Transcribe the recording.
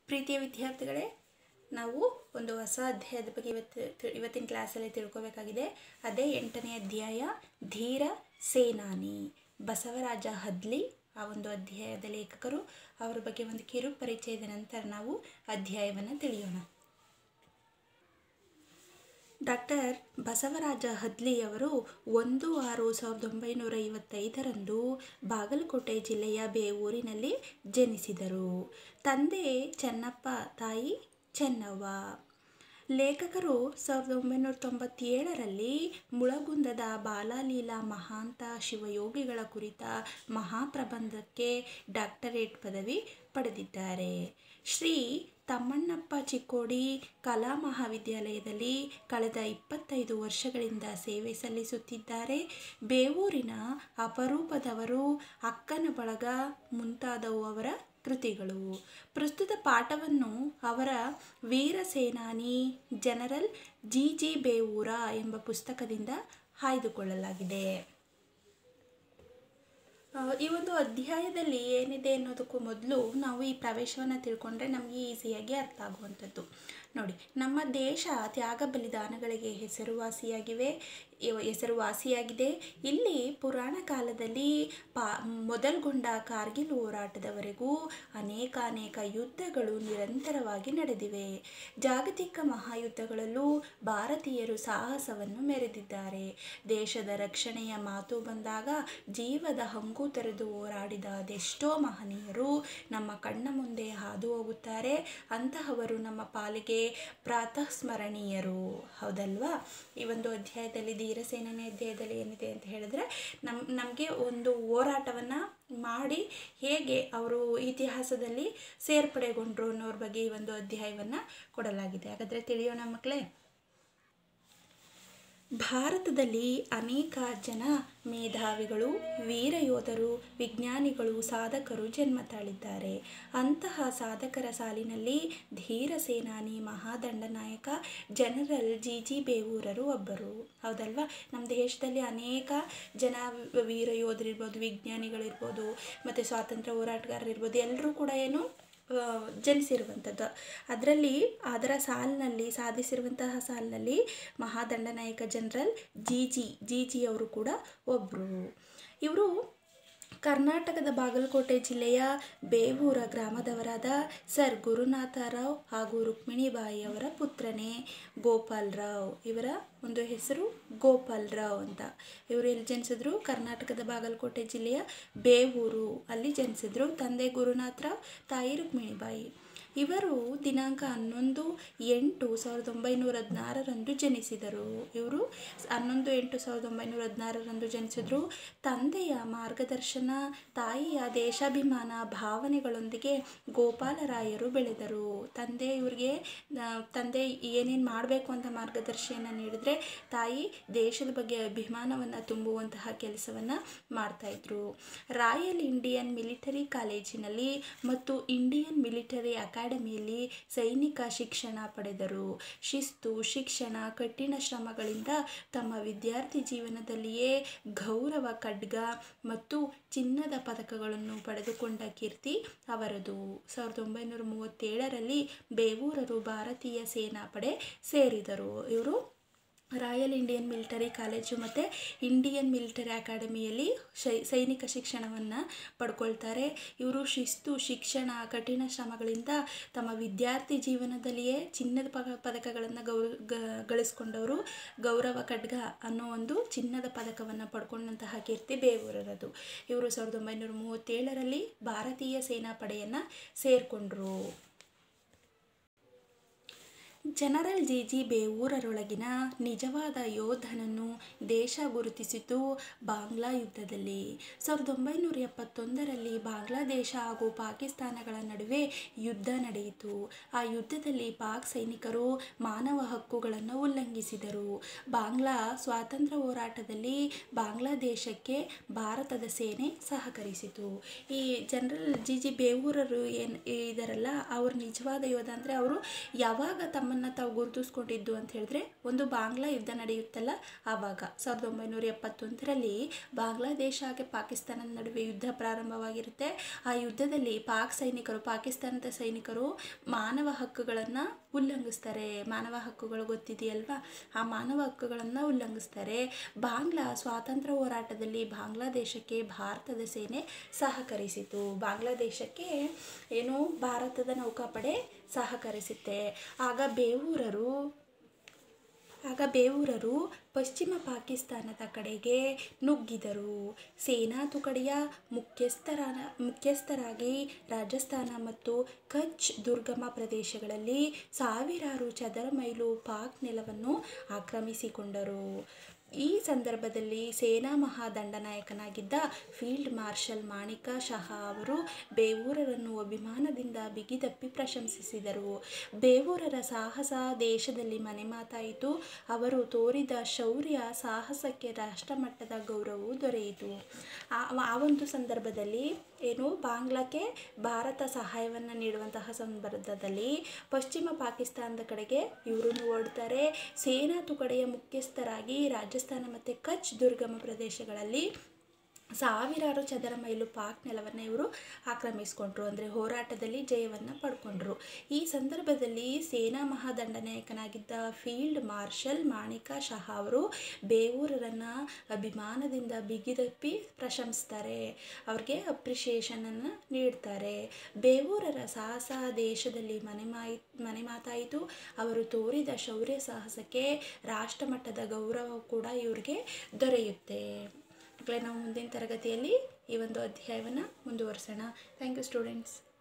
ಪ್ರೀತಿಯ ವಿದ್ಯಾರ್ಥಿಗಳೇ ನಾವು ಒಂದು ಹೊಸ ಅಧ್ಯಾಯದ ಬಗ್ಗೆ ಇವತ್ತು ತಿ- ಇವತ್ತಿನ ಕ್ಲಾಸಲ್ಲಿ ತಿಳ್ಕೊಬೇಕಾಗಿದೆ ಅದೇ ಎಂಟನೇ ಅಧ್ಯಾಯ ಧೀರ ಸೇನಾನಿ ಬಸವರಾಜ ಹದ್ಲಿ ಆ ಒಂದು ಅಧ್ಯಾಯದ ಲೇಖಕರು ಅವರ ಬಗ್ಗೆ ಒಂದು ಕಿರು ಪರಿಚಯದ ನಂತರ ನಾವು ಅಧ್ಯಾಯವನ್ನು ತಿಳಿಯೋಣ ಡಾಕ್ಟರ್ ಬಸವರಾಜ ಹದ್ಲಿಯವರು ಒಂದು ಆರು ಸಾವಿರದ ಒಂಬೈನೂರ ಐವತ್ತೈದರಂದು ಬಾಗಲಕೋಟೆ ಜಿಲ್ಲೆಯ ಬೇವೂರಿನಲ್ಲಿ ಜನಿಸಿದರು ತಂದೆ ಚೆನ್ನಪ್ಪ ತಾಯಿ ಚೆನ್ನವ್ವ ಲೇಖಕರು ಸಾವಿರದ ಒಂಬೈನೂರ ತೊಂಬತ್ತೇಳರಲ್ಲಿ ಮುಳಗುಂದದ ಬಾಲಲೀಲಾ ಮಹಾಂತ ಶಿವಯೋಗಿಗಳ ಕುರಿತ ಮಹಾಪ್ರಬಂಧಕ್ಕೆ ಡಾಕ್ಟರೇಟ್ ಪದವಿ ಪಡೆದಿದ್ದಾರೆ ಶ್ರೀ ತಮ್ಮಣ್ಣಪ್ಪ ಚಿಕ್ಕೋಡಿ ಕಲಾ ಮಹಾವಿದ್ಯಾಲಯದಲ್ಲಿ ಕಳೆದ ಇಪ್ಪತ್ತೈದು ವರ್ಷಗಳಿಂದ ಸೇವೆ ಸಲ್ಲಿಸುತ್ತಿದ್ದಾರೆ ಬೇವೂರಿನ ಅಪರೂಪದವರು ಅಕ್ಕನ ಬಳಗ ಮುಂತಾದವು ಅವರ ಕೃತಿಗಳು ಪ್ರಸ್ತುತ ಪಾಠವನ್ನು ಅವರ ವೀರ ಸೇನಾನಿ ಜನರಲ್ ಜಿ ಜಿ ಬೇವೂರ ಎಂಬ ಪುಸ್ತಕದಿಂದ ಆಯ್ದುಕೊಳ್ಳಲಾಗಿದೆ ಆ, ಈ ಒಂದು ಅಧ್ಯಾಯದಲ್ಲಿ ಏನಿದೆ ಅನ್ನೋದಕ್ಕೂ ಮೊದಲು ನಾವು ಈ ಪ್ರವೇಶವನ್ನು ತಿಳ್ಕೊಂಡ್ರೆ ನಮಗೆ ಈಸಿಯಾಗಿ ಅರ್ಥ ಆಗುವಂಥದ್ದು ನೋಡಿ ನಮ್ಮ ದೇಶ ತ್ಯಾಗ ಬಲಿದಾನಗಳಿಗೆ ಹೆಸರುವಾಸಿಯಾಗಿವೆ ಇವ- ಹೆಸರುವಾಸಿಯಾಗಿದೆ ಇಲ್ಲಿ ಪುರಾಣ ಕಾಲದಲ್ಲಿ ಪಾ ಮೊದಲ್ಗೊಂಡ ಕಾರ್ಗಿಲ್ ಹೋರಾಟದವರೆಗೂ ಅನೇಕ ಅನೇಕ ಯುದ್ಧಗಳು ನಿರಂತರವಾಗಿ ನಡೆದಿವೆ ಜಾಗತಿಕ ಮಹಾಯುದ್ಧಗಳಲ್ಲೂ ಭಾರತೀಯರು ಸಾಹಸವನ್ನು ಮೆರೆದಿದ್ದಾರೆ ದೇಶದ ರಕ್ಷಣೆಯ ಮಾತು ಬಂದಾಗ ಜೀವದ ಹಂಗು ತೊರೆದು ಹೋರಾಡಿದ ಅದೆಷ್ಟೋ ಮಹನೀಯರು ನಮ್ಮ ಕಣ್ಣ ಮುಂದೆ ಹಾದು ಹೋಗುತ್ತಾರೆ ಅಂತಹವರು ನಮ್ಮ ಪಾಲಿಗೆ ಪ್ರಾತಃ ಸ್ಮರಣೀಯರು ಹೌದಲ್ವಾ ಈ ಒಂದು ಅಧ್ಯಾಯದಲ್ಲಿ ಧೀರಸೇನನೇ ಅಧ್ಯಾಯದಲ್ಲಿ ಏನಿದೆ ಅಂತ ಹೇಳಿದ್ರೆ ನಮ್ ನಮಗೆ ಒಂದು ಹೋರಾಟವನ್ನು ಮಾಡಿ ಹೇಗೆ ಅವರು ಇತಿಹಾಸದಲ್ಲಿ ಸೇರ್ಪಡೆಗೊಂಡ್ರು ಅನ್ನೋರ ಬಗ್ಗೆ ಈ ಒಂದು ಅಧ್ಯಾಯವನ್ನು ಕೊಡಲಾಗಿದೆ ಹಾಗಾದರೆ ತಿಳಿಯೋಣ ಮಕ್ಕಳೇ ಭಾರತದಲ್ಲಿ ಅನೇಕ ಜನ ಮೇಧಾವಿಗಳು ವೀರ ಯೋಧರು ವಿಜ್ಞಾನಿಗಳು ಸಾಧಕರು ಜನ್ಮ ತಾಳಿದ್ದಾರೆ ಅಂತಹ ಸಾಧಕರ ಸಾಲಿನಲ್ಲಿ ಧೀರ ಸೇನಾನಿ ಮಹಾದಂಡನಾಯಕ ಜನರಲ್ ಜಿ ಜಿ ಬೇವೂರರು ಒಬ್ಬರು ಹೌದಲ್ವಾ ನಮ್ಮ ದೇಶದಲ್ಲಿ ಅನೇಕ ಜನ ವೀರ ಯೋಧರಿರ್ಬೋದು ವಿಜ್ಞಾನಿಗಳಿರ್ಬೋದು ಮತ್ತು ಸ್ವಾತಂತ್ರ್ಯ ಹೋರಾಟಗಾರರಿರ್ಬೋದು ಎಲ್ಲರೂ ಕೂಡ ಏನು ಆ, ಜನಿಸಿರುವಂಥದ್ದು ಅದರಲ್ಲಿ ಅದರ ಸಾಲಿನಲ್ಲಿ ಸಾಧಿಸಿರುವಂತಹ ಸಾಲಿನಲ್ಲಿ ಮಹಾದಂಡನಾಯಕ general G G G G ಅವರು ಕೂಡ ಒಬ್ಬರು ಇವರು ಕರ್ನಾಟಕದ ಬಾಗಲಕೋಟೆ ಜಿಲ್ಲೆಯ ಬೇವೂರ ಗ್ರಾಮದವರಾದ ಸರ್ ಗುರುನಾಥರಾವ್ ಹಾಗೂ ರುಕ್ಮಿಣಿಬಾಯಿ ಅವರ ಪುತ್ರನೇ ಗೋಪಾಲ್ ರಾವ್ ಇವರ ಒಂದು ಹೆಸರು ಗೋಪಾಲ್ ರಾವ್ ಅಂತ ಇವರು ಎಲ್ಲಿ ಜನಿಸಿದ್ರು ಕರ್ನಾಟಕದ ಬಾಗಲಕೋಟೆ ಜಿಲ್ಲೆಯ ಬೇವೂರು ಅಲ್ಲಿ ಜನಿಸಿದ್ರು ತಂದೆ ಗುರುನಾಥರಾವ್ ತಾಯಿ ರುಕ್ಮಿಣಿಬಾಯಿ ಇವರು ದಿನಾಂಕ ಹನ್ನೊಂದು ಎಂಟು ಸಾವಿರದ ಒಂಬೈನೂರ ಹದಿನಾರರಂದು ಜನಿಸಿದರು ಇವರು ಹನ್ನೊಂದು ಎಂಟು ಸಾವಿರದ ಒಂಬೈನೂರ ಹದಿನಾರರಂದು ಜನಿಸಿದ್ರು ತಂದೆಯ ಮಾರ್ಗದರ್ಶನ ತಾಯಿಯ ದೇಶಾಭಿಮಾನ ಭಾವನೆಗಳೊಂದಿಗೆ ಗೋಪಾಲರಾಯರು ಬೆಳೆದರು ತಂದೆ ಇವ್ರಿಗೆ ಆ, ತಂದೆ ಏನೇನು ಮಾಡಬೇಕು ಅಂತ ಮಾರ್ಗದರ್ಶನ ನೀಡಿದರೆ ತಾಯಿ ದೇಶದ ಬಗ್ಗೆ ಅಭಿಮಾನವನ್ನು ತುಂಬುವಂತಹ ಕೆಲಸವನ್ನು ಮಾಡ್ತಾಯಿದ್ರು ರಾಯಲ್ ಇಂಡಿಯನ್ ಮಿಲಿಟರಿ ಕಾಲೇಜಿನಲ್ಲಿ ಮತ್ತು ಇಂಡಿಯನ್ ಮಿಲಿಟರಿ ಅಕಾಡೆಮಿಯಲ್ಲಿ ಸೈನಿಕ ಶಿಕ್ಷಣ ಪಡೆದರು ಶಿಸ್ತು ಶಿಕ್ಷಣ ಕಠಿಣ ಶ್ರಮಗಳಿಂದ ತಮ್ಮ ವಿದ್ಯಾರ್ಥಿ ಜೀವನದಲ್ಲಿಯೇ ಗೌರವ ಖಡ್ಗ ಮತ್ತು ಚಿನ್ನದ ಪದಕಗಳನ್ನು ಪಡೆದುಕೊಂಡ ಕೀರ್ತಿ ಅವರದು ಸಾವಿರದ ಒಂಬೈನೂರ ಮೂವತ್ತೇಳರಲ್ಲಿ ಬೇವೂರರು ಭಾರತೀಯ ಸೇನಾಪಡೆ ಸೇರಿದರು ಇವರು ರಾಯಲ್ ಇಂಡಿಯನ್ ಮಿಲಿಟರಿ ಕಾಲೇಜು ಮತ್ತು ಇಂಡಿಯನ್ ಮಿಲಿಟರಿ ಅಕಾಡೆಮಿಯಲ್ಲಿ ಶೈ ಸೈನಿಕ ಶಿಕ್ಷಣವನ್ನು ಪಡ್ಕೊಳ್ತಾರೆ ಇವರು ಶಿಸ್ತು ಶಿಕ್ಷಣ ಕಠಿಣ ಶ್ರಮಗಳಿಂದ ತಮ್ಮ ವಿದ್ಯಾರ್ಥಿ ಜೀವನದಲ್ಲಿಯೇ ಚಿನ್ನದ ಪದ ಪದಕಗಳನ್ನು ಗೌರ ಗ- ಗಳಿಸ್ಕೊಂಡವರು ಗೌರವ ಖಡ್ಗ ಅನ್ನೋ ಒಂದು ಚಿನ್ನದ ಪದಕವನ್ನು ಪಡ್ಕೊಂಡಂತಹ ಕೀರ್ತಿ ಬೇವೂರರದು ಇವರು ಸಾವಿರದ ಒಂಬೈನೂರ ಮೂವತ್ತೇಳರಲ್ಲಿ ಭಾರತೀಯ ಸೇನಾಪಡೆಯನ್ನು ಸೇರಿಕೊಂಡ್ರು ಜನರಲ್ ಜಿ ಜಿ ಬೇವೂರರೊಳಗಿನ ನಿಜವಾದ ಯೋಧನನ್ನು ದೇಶ ಗುರುತಿಸಿತು ಬಾಂಗ್ಲಾ ಯುದ್ಧದಲ್ಲಿ ಸಾವಿರದ ಒಂಬೈನೂರ ಎಪ್ಪತ್ತೊಂದರಲ್ಲಿ ಬಾಂಗ್ಲಾದೇಶ ಹಾಗೂ ಪಾಕಿಸ್ತಾನಗಳ ನಡುವೆ ಯುದ್ಧ ನಡೆಯಿತು ಆ ಯುದ್ಧದಲ್ಲಿ ಪಾಕ್ ಸೈನಿಕರು ಮಾನವ ಹಕ್ಕುಗಳನ್ನು ಉಲ್ಲಂಘಿಸಿದರು ಬಾಂಗ್ಲಾ ಸ್ವಾತಂತ್ರ್ಯ ಹೋರಾಟದಲ್ಲಿ ಬಾಂಗ್ಲಾದೇಶಕ್ಕೆ ಭಾರತದ ಸೇನೆ ಸಹಕರಿಸಿತು ಈ ಜನರಲ್ ಜಿ ಜಿ ಬೇವೂರರು ಏನು ಇದರಲ್ಲ ಅವ್ರ ನಿಜವಾದ ಯೋಧ ಅಂದರೆ ಅವರು ಯಾವಾಗ ತಮ್ಮ ನಮ್ಮನ್ನು ತಾವು ಗುರುತಿಸ್ಕೊಂಡಿದ್ದು ಅಂತ ಹೇಳಿದ್ರೆ ಒಂದು ಬಾಂಗ್ಲಾ ಯುದ್ಧ ನಡೆಯುತ್ತಲ್ಲ ಆವಾಗ ಸಾವಿರದ ಒಂಬೈನೂರ ಎಪ್ಪತ್ತೊಂದರಲ್ಲಿ ಬಾಂಗ್ಲಾದೇಶ ಹಾಗೆ ಪಾಕಿಸ್ತಾನದ ನಡುವೆ ಯುದ್ಧ ಪ್ರಾರಂಭವಾಗಿರುತ್ತೆ ಆ ಯುದ್ಧದಲ್ಲಿ ಪಾಕ್ ಸೈನಿಕರು ಪಾಕಿಸ್ತಾನದ ಸೈನಿಕರು ಮಾನವ ಹಕ್ಕುಗಳನ್ನು ಉಲ್ಲಂಘಿಸ್ತಾರೆ ಮಾನವ ಹಕ್ಕುಗಳು ಗೊತ್ತಿದೆಯಲ್ವಾ ಆ ಮಾನವ ಹಕ್ಕುಗಳನ್ನು ಉಲ್ಲಂಘಿಸ್ತಾರೆ ಬಾಂಗ್ಲಾ ಸ್ವಾತಂತ್ರ್ಯ ಹೋರಾಟದಲ್ಲಿ ಬಾಂಗ್ಲಾದೇಶಕ್ಕೆ ಭಾರತದ ಸೇನೆ ಸಹಕರಿಸಿತು ಬಾಂಗ್ಲಾದೇಶಕ್ಕೆ ಏನು ಭಾರತದ ನೌಕಾಪಡೆ ಸಹಕರಿಸುತ್ತೆ ಆಗ ಬೇವೂರರು ಆಗ ಬೇವೂರರು ಪಶ್ಚಿಮ ಪಾಕಿಸ್ತಾನದ ಕಡೆಗೆ ನುಗ್ಗಿದರು ಸೇನಾ ತುಕಡಿಯ ಮುಖ್ಯಸ್ಥರ ಮುಖ್ಯಸ್ಥರಾಗಿ ರಾಜಸ್ಥಾನ ಮತ್ತು ಕಚ್ ದುರ್ಗಮ ಪ್ರದೇಶಗಳಲ್ಲಿ ಸಾವಿರಾರು ಚದರ ಮೈಲು ಪಾಕ್ ನೆಲವನ್ನು ಆಕ್ರಮಿಸಿಕೊಂಡರು ಈ ಸಂದರ್ಭದಲ್ಲಿ ಸೇನಾ ಮಹಾದಂಡನಾಯಕನಾಗಿದ್ದ ಫೀಲ್ಡ್ ಮಾರ್ಷಲ್ ಮಾಣಿಕ ಶಹಾ ಅವರು ಬೇವೂರರನ್ನು ಅಭಿಮಾನದಿಂದ ಬಿಗಿದಪ್ಪಿ ಪ್ರಶಂಸಿಸಿದರು ಬೇವೂರರ ಸಾಹಸ ದೇಶದಲ್ಲಿ ಮನೆಮಾತಾಯಿತು ಅವರು ತೋರಿದ ಶೌರ್ಯ ಸಾಹಸಕ್ಕೆ ರಾಷ್ಟ್ರಮಟ್ಟದ ಗೌರವವು ದೊರೆಯಿತು ಆ ಆ ಒಂದು ಸಂದರ್ಭದಲ್ಲಿ ಏನು ಬಾಂಗ್ಲಾಕ್ಕೆ ಭಾರತ ಸಹಾಯವನ್ನು ನೀಡುವಂತಹ ಸಂದರ್ಭದಲ್ಲಿ ಪಶ್ಚಿಮ ಪಾಕಿಸ್ತಾನದ ಕಡೆಗೆ ಇವರು ಓಡ್ತಾರೆ ಸೇನಾ ತುಕಡೆಯ ಮುಖ್ಯಸ್ಥರಾಗಿ ರಾಜಸ್ಥಾನ ಮತ್ತು ಕಚ್ ದುರ್ಗಮ ಪ್ರದೇಶಗಳಲ್ಲಿ ಸಾವಿರಾರು ಚದರ ಮೈಲು ಪಾಕ್ ನೆಲವನ್ನು ಇವರು ಆಕ್ರಮಿಸ್ಕೊಂಡ್ರು ಅಂದರೆ ಹೋರಾಟದಲ್ಲಿ ಜಯವನ್ನು ಪಡ್ಕೊಂಡ್ರು ಈ ಸಂದರ್ಭದಲ್ಲಿ ಸೇನಾ ಮಹಾದಂಡನಾಯಕನಾಗಿದ್ದ ಫೀಲ್ಡ್ ಮಾರ್ಷಲ್ ಮಾಣಿಕ ಶಹಾ ಅವರು ಬೇವೂರರನ್ನು ಅಭಿಮಾನದಿಂದ ಬಿಗಿದಪ್ಪಿ ಪ್ರಶಂಸಿಸ್ತಾರೆ ಅವ್ರಿಗೆ ಅಪ್ರಿಷಿಯೇಷನನ್ನು ನೀಡ್ತಾರೆ ಬೇವೂರರ ಸಾಹಸ ದೇಶದಲ್ಲಿ ಮನೆ ಮಾಯಿ ಮನೆ ಮಾತಾಯಿತು ಅವರು ತೋರಿದ ಶೌರ್ಯ ಸಾಹಸಕ್ಕೆ ರಾಷ್ಟ್ರಮಟ್ಟದ ಗೌರವ ಕೂಡ ಇವ್ರಿಗೆ ದೊರೆಯುತ್ತೆ ಮಕ್ಕಳೇ ನಾವು ಮುಂದಿನ ತರಗತಿಯಲ್ಲಿ ಈ ಒಂದು ಅಧ್ಯಾಯವನ್ನು ಮುಂದುವರಿಸೋಣ ಥ್ಯಾಂಕ್ ಯು ಸ್ಟೂಡೆಂಟ್ಸ್